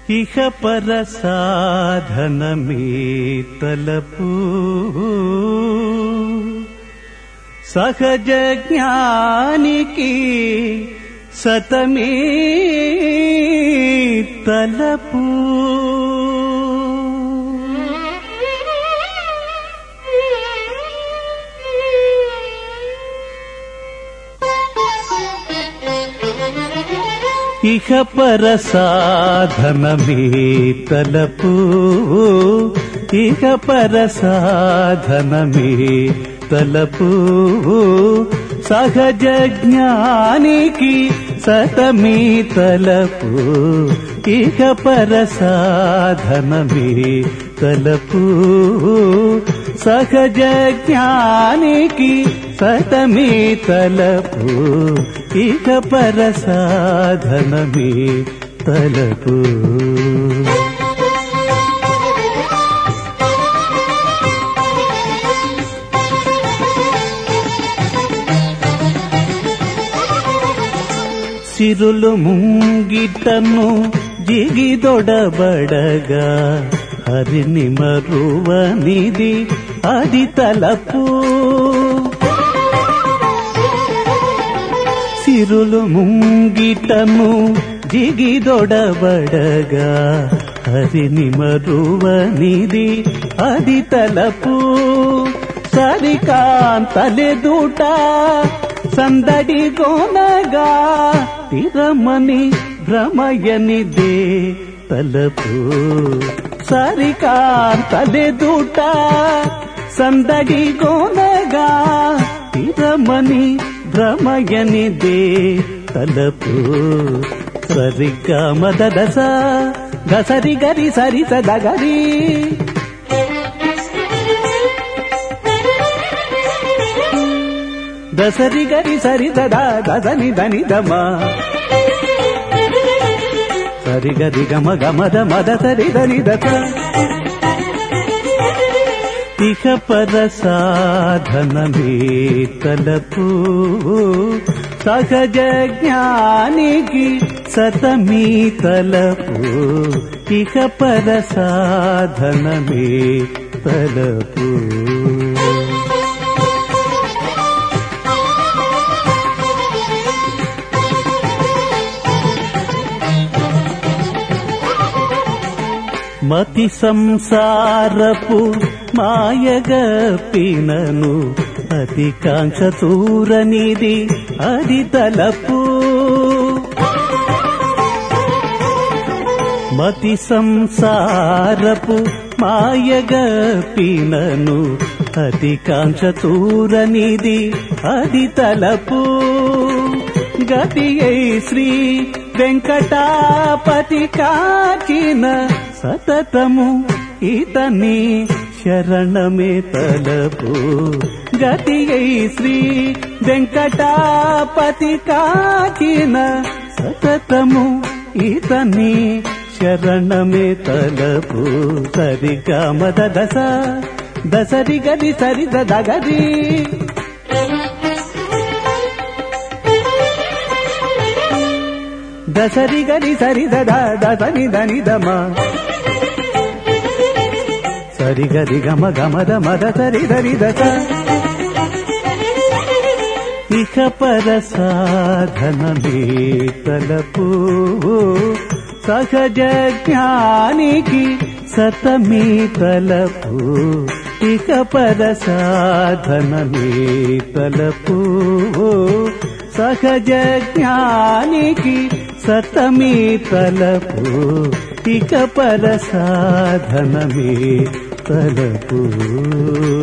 ఇహ పర సాధనమే తలపు సహజ జ్ఞానికి సతమే తలపు ఇహ పర సాధనమే తలపు ఇహ పర సాధనమే తలపు సహజ జ్ఞానికి సతమీ తలపు ఇహ పర సాధనమే తలపు సహజ జ్ఞానికి సతమీ తలపు ఇక పర సాధనమే తలపు సిరులు ముంగిటను జిగిదొడబడగా హరిని మరువనిది అది తలపు సిరులు ముంగిటను జిగిదొడబడగా హరిని మరువనిది అది తలపు సరికాంతలెదుట సందడి గోనగా తిరమని భ్రమయనిదే తలపు సరికాంతలెదుట సందడి గోనగా తిరమని భ్రమయనిదే తలపు సరిగ్గా మదదస గసరి గరి సరి సదగరి దసరి గరి సరి దదా దదని దని దమ సరి గరి గమ గమద మద సరి దని దస ఇక పర సాధనమే తలపు సహజ జ్ఞానికి సతమీ తలపు ఇక పర సాధనమే తలపు మతి సంసారపు మాయగపినను అతి కాంక్ష తూరనిది అది తలపు మతి సంసారపు మాయగపినను అతి కాంక్ష తూరనిది అది తలపు గతి శ్రీ వెంకటాపతి కాచిన సతతము ఇతని శరణమే తలపు గతి శ్రీ వెంకటాపతి కాచిన సతతము ఇతని శరణమే తలపు సరిగా మద దశ దసరి గది సరి దగరి దసరి గరి సరి దద దదని దని దమ సరి గరి గమ గమ దమ దసరి దరి దస ఇక పర సాధనమే తలపు సహజ జ్ఞానికి సతమీ తలపు ఇక పర సాధనమే తలపు సహజ జ్ఞానికి సతమీ తలపు ఇక పర సాధనమే తలపు